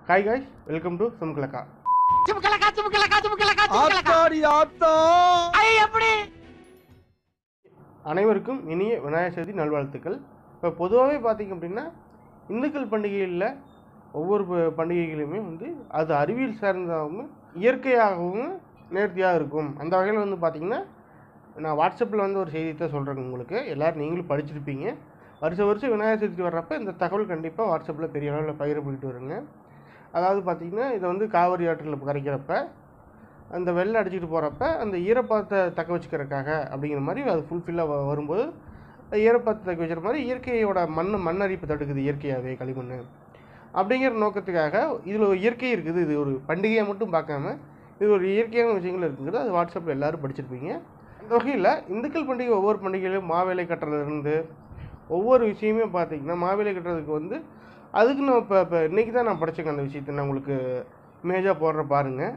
hi guys welcome to சும்கலக்கா சுமுக்கலக்கா சுமுக்கலக்கா சுமுக்கலக்கா சுமுக்கலக்கா ஆத்தாடி ஆத்தா ஐ எப்படி அனைவருக்கும் இனிய விநாயகர் சதுர்த்தி நல்வாழ்த்துக்கள் இப்போ பொதுவாகவே பார்த்தீங்க அப்படின்னா இந்துக்கள் பண்டிகைகளில் ஒவ்வொரு ப- பண்டிகைகளுமே வந்து அது அறிவியல் சார்ந்தாகவும் இயற்கையாகவும் நேர்த்தியாக இருக்கும் அந்த வகையில் வந்து பார்த்தீங்கன்னா நான் வாட்ஸ்அப்பில் வந்து ஒரு செய்தியை சொல்கிறேங்க உங்களுக்கு எல்லோரும் நீங்களும் படிச்சிருப்பீங்க வருஷம் வருஷம் விநாயகர் சதுர்த்தி வர்றப்ப இந்த தகவல் கண்டிப்பாக வாட்ஸ்அப்பில் பெரிய அளவில் பகிரப்பட்டு வருங்க அதாவது பார்த்தீங்கன்னா இதை வந்து காவிரி ஆற்றில் கரைக்கிறப்ப அந்த வெள்ளை அடிச்சுட்டு போகிறப்ப அந்த ஈரப்பதத்தை தக்க வச்சுக்கிறதுக்காக அப்படிங்கிற மாதிரி அது ஃபுல்ஃபில்லாக வரும்போது அந்த ஈரப்பதத்தை தக்க வச்சுக்கிற மாதிரி இயற்கையோட மண் மண்ணரிப்பு தடுக்குது இயற்கையாகவே களிமண் அப்படிங்கிற நோக்கத்துக்காக இதில் ஒரு இயற்கை இருக்குது இது ஒரு பண்டிகையை மட்டும் பார்க்காம இது ஒரு இயற்கையான விஷயங்கள் இருக்குங்கிறது அது வாட்ஸ்அப்பில் எல்லோரும் படிச்சிருப்பீங்க அந்த வகையில் இந்துக்கள் பண்டிகை ஒவ்வொரு பண்டிகையிலும் மாவேலை கட்டுறதுலேருந்து ஒவ்வொரு விஷயமே பார்த்தீங்கன்னா மாவேலை கட்டுறதுக்கு வந்து அதுக்கு நான் இப்போ இப்போ இன்றைக்கி தான் நான் படிச்சேங்க அந்த விஷயத்தை நான் உங்களுக்கு இமேஜாக போடுற பாருங்கள்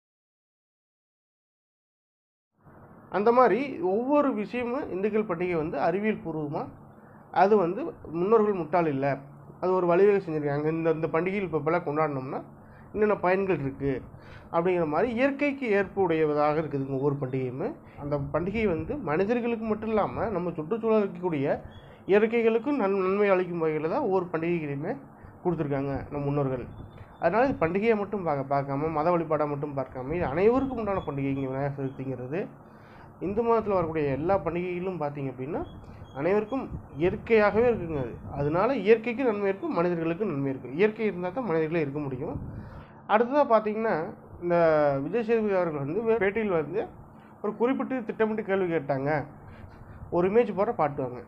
அந்த மாதிரி ஒவ்வொரு விஷயமும் இந்துக்கள் பண்டிகை வந்து அறிவியல் பூர்வமாக அது வந்து முன்னோர்கள் முட்டாள் இல்லை அது ஒரு வழிவகை செஞ்சுருக்காங்க இந்த இந்த பண்டிகையில் இப்போ இப்போலாம் கொண்டாடினோம்னா என்னென்ன பயன்கள் இருக்குது அப்படிங்கிற மாதிரி இயற்கைக்கு ஏற்புடையதாக இருக்குதுங்க ஒவ்வொரு பண்டிகையுமே அந்த பண்டிகை வந்து மனிதர்களுக்கு மட்டும் இல்லாமல் நம்ம சுற்றுச்சூழல் இருக்கக்கூடிய இயற்கைகளுக்கும் நன் நன்மை அளிக்கும் வகையில் தான் ஒவ்வொரு பண்டிகைகளையுமே கொடுத்துருக்காங்க நம்ம முன்னோர்கள் அதனால் இது பண்டிகையை மட்டும் பார்க்க பார்க்காம மத வழிபாடாக மட்டும் பார்க்காம இது அனைவருக்கும் உண்டான பண்டிகைங்க விநாயகர் சதுர்த்திங்கிறது இந்து மதத்தில் வரக்கூடிய எல்லா பண்டிகைகளும் பார்த்தீங்க அப்படின்னா அனைவருக்கும் இயற்கையாகவே இருக்குங்க அது அதனால இயற்கைக்கு நன்மை இருக்கும் மனிதர்களுக்கும் நன்மை இருக்கும் இயற்கை இருந்தால் தான் மனிதர்களே இருக்க முடியும் அடுத்ததாக பார்த்தீங்கன்னா இந்த விஜய் சேதுபதி அவர்கள் வந்து வே- பேட்டியில் வந்து ஒரு குறிப்பிட்டு திட்டமிட்டு கேள்வி கேட்டாங்க ஒரு இமேஜ் போகிற பாட்டுவாங்க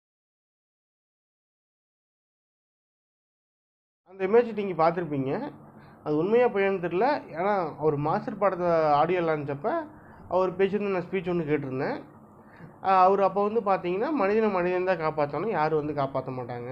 அந்த இமேஜ் நீங்கள் பார்த்துருப்பீங்க அது உண்மையாக பையன்னு தெரில ஏன்னா அவர் மாஸ்டர் படத்தை ஆடியோ லான்ச்சப்ப அவர் பேசியிருந்த நான் ஸ்பீச் ஒன்று கேட்டிருந்தேன் ஆஹ் அவர் அப்போ வந்து பார்த்தீங்கன்னா மனிதனை மனிதன் தான் காப்பாற்றணும் யாரும் வந்து காப்பாற்ற மாட்டாங்க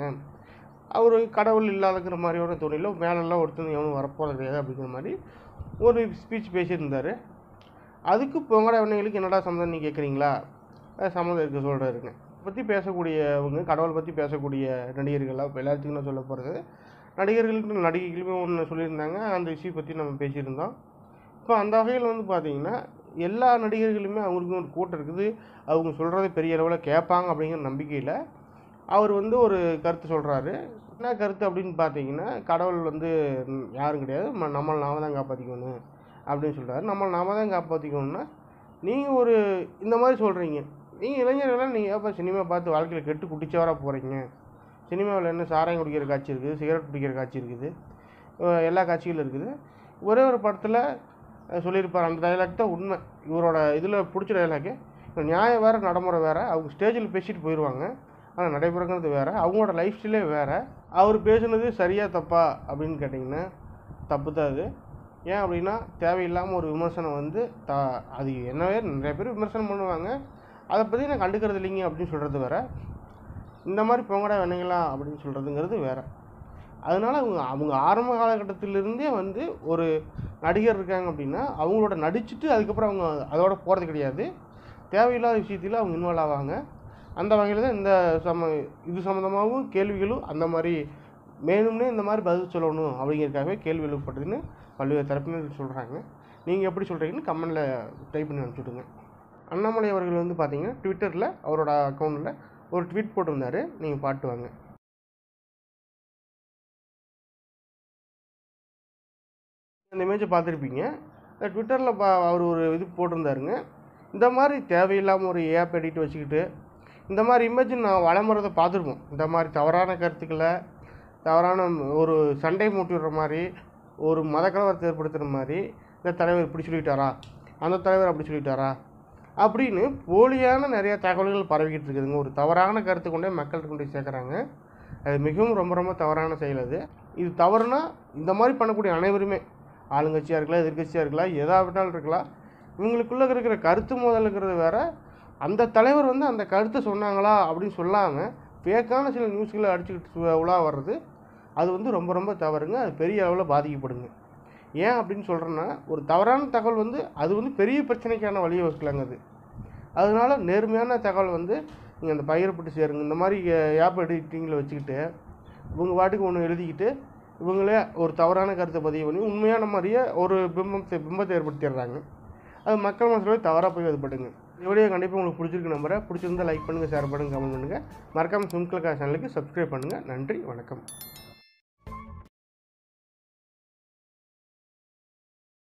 அவர் கடவுள் இல்லாதங்கிற மாதிரியோட துணியில் மேலெல்லாம் ஒருத்தன் எவனும் வரப்போகிறது கிடையாது அப்படிங்கிற மாதிரி ஒரு ஸ்பீச் பேசியிருந்தார் அதுக்கு பொங்கட வண்ணங்களுக்கு என்னடா சம்மந்தம் நீ கேட்குறீங்களா அது சம்மந்தம் இருக்க சொல்கிறாருங்க பற்றி பேசக்கூடியவங்க கடவுளை பற்றி பேசக்கூடிய நடிகர்களாக இப்போ எல்லாத்துக்கும் நான் சொல்ல போகிறது நடிகர்களுக்கு நடிகைகளுமே ஒன்று சொல்லியிருந்தாங்க அந்த விஷயம் பற்றி நம்ம பேசியிருந்தோம் இப்போ அந்த வகையில் வந்து பார்த்தீங்கன்னா எல்லா நடிகர்களுமே அவங்களுக்கு ஒரு கூட்டம் இருக்குது அவங்க சொல்கிறத பெரிய அளவில் கேட்பாங்க அப்படிங்கிற நம்பிக்கையில் அவர் வந்து ஒரு கருத்து சொல்கிறாரு என்ன கருத்து அப்படின்னு பார்த்தீங்கன்னா கடவுள் வந்து ம், யாரும் கிடையாது ம- நம்மளை நாம தான் காப்பாற்றிக்கணும் அப்படின்னு சொல்கிறாரு நம்மளை நாம தான் காப்பாற்றிக்கணும்னா நீங்கள் ஒரு இந்த மாதிரி சொல்கிறீங்க நீங்கள் இளைஞர்கள்லாம் நீங்கள் ஏப்பா சினிமா பார்த்து வாழ்க்கையில் கெட்டு குட்டிச்சவராக போகிறீங்க சினிமாவில் என்ன சாராயம் குடிக்கிற காட்சி இருக்குது சிகரெட் குடிக்கிற காட்சி இருக்குது அஹ் எல்லா காட்சிகளும் இருக்குது ஒரே ஒரு படத்தில் சொல்லியிருப்பார் அந்த டைலாக் தான் உண்மை இவரோட இதில் பிடிச்ச டைலாக்கு நியாயம் வேறு நடைமுறை வேறு அவங்க ஸ்டேஜில் பேசிட்டு போயிடுவாங்க ஆனால் நடைமுறைங்கிறது வேறு அவங்களோட லைஃப் ஸ்டைலே வேறு அவர் பேசுனது சரியா தப்பா அப்படின்னு கேட்டிங்கன்னா தப்பு தான் அது ஏன் அப்படின்னா தேவையில்லாமல் ஒரு விமர்சனம் வந்து த அது என்னவே நிறைய பேர் விமர்சனம் பண்ணுவாங்க அதை பற்றி நான் கண்டுக்கிறது இல்லைங்க அப்படின்னு சொல்கிறது வேற இந்த மாதிரி பொங்கடா வேணுங்களா அப்படின்னு சொல்கிறதுங்கிறது வேற அதனால் அவங்க அவங்க ஆரம்ப காலகட்டத்திலிருந்தே வந்து ஒரு நடிகர் இருக்காங்க அப்படின்னா அவங்களோட நடிச்சுட்டு அதுக்கப்புறம் அவங்க அதோட போகிறது கிடையாது தேவையில்லாத விஷயத்தில் அவங்க இன்வால்வ் ஆவாங்க அந்த வகையில் தான் இந்த சம இது சம்மந்தமாகவும் கேள்விகளும் அந்த மாதிரி வேணும்னே இந்த மாதிரி பதில் சொல்லணும் அப்படிங்கிறதுக்காகவே கேள்வி எழுப்பப்பட்டதுன்னு பல்வேறு தரப்பினர் சொல்கிறாங்க நீங்கள் எப்படி சொல்கிறீங்கன்னு கமெண்டில் டைப் பண்ணி அனுப்பிச்சுடுங்க அண்ணாமலை அவர்கள் வந்து பார்த்தீங்கன்னா ட்விட்டரில் அவரோட அக்கௌண்ட்டில் ஒரு ட்வீட் போட்டிருந்தாரு நீங்கள் பாட்டு வாங்க இந்த இமேஜை பார்த்துருப்பீங்க ட்விட்டரில் பா அவர் ஒரு இது போட்டிருந்தாருங்க இந்த மாதிரி தேவையில்லாமல் ஒரு ஏப் எடிட் வச்சுக்கிட்டு இந்த மாதிரி இமேஜ் நான் வளமுறதை பார்த்துருப்போம் இந்த மாதிரி தவறான கருத்துக்களை தவறான ஒரு சண்டை மூட்டி விடுற மாதிரி ஒரு மதக்கலவரத்தை ஏற்படுத்துகிற மாதிரி இந்த தலைவர் இப்படி சொல்லிட்டாரா அந்த தலைவர் அப்படி சொல்லிட்டாரா அப்படின்னு போலியான நிறைய தகவல்கள் பரவிக்கிட்டு இருக்குதுங்க ஒரு தவறான கருத்து கொண்டே மக்கள்கிட்ட கொண்டு போய் சேர்க்குறாங்க அது மிகவும் ரொம்ப ரொம்ப தவறான செயல் அது இது தவறுனா இந்த மாதிரி பண்ணக்கூடிய அனைவருமே ஆளுங்கட்சியாக இருக்கலாம் எதிர்கட்சியாக இருக்கலாம் எதா விட்டாலும் இருக்கலாம் இவங்களுக்குள்ளே இருக்கிற கருத்து மோதல் இருக்கிறது வேற அந்த தலைவர் வந்து அந்த கருத்தை சொன்னாங்களா அப்படின்னு சொல்லாமல் ஃபேக்கான சில நியூஸ்களை அடிச்சுக்கிட்டு உலா வர்றது அது வந்து ரொம்ப ரொம்ப தவறுங்க அது பெரிய அளவில் பாதிக்கப்படுங்க ஏன் அப்படின்னு சொல்கிறேன்னா ஒரு தவறான தகவல் வந்து அது வந்து பெரிய பிரச்சனைக்கான வழியை வகுக்கலாங்க அது அதனால நேர்மையான தகவல் வந்து நீங்கள் அந்த பகிரப்பட்டு சேருங்க இந்த மாதிரி ஆப் எடிட்டிங்கில் வச்சுக்கிட்டு உங்கள் வாட்டுக்கு ஒன்று எழுதிக்கிட்டு இவங்களே ஒரு தவறான கருத்தை பதிவு பண்ணி உண்மையான மாதிரியே ஒரு பிம்பத்தை பிம்பத்தை ஏற்படுத்திடுறாங்க அது மக்கள் மனசில் போய் தவறாக போய் அது படுங்க இந்த வீடியோ கண்டிப்பாக உங்களுக்கு பிடிச்சிருக்கு நம்புறேன் பிடிச்சிருந்தா லைக் பண்ணுங்கள் ஷேர் பண்ணுங்கள் கமெண்ட் பண்ணுங்கள் மறக்காமல் சும்கலக்கா சேனலுக்கு சப்ஸ்கிரைப் பண்ணுங்கள் நன்றி வணக்கம்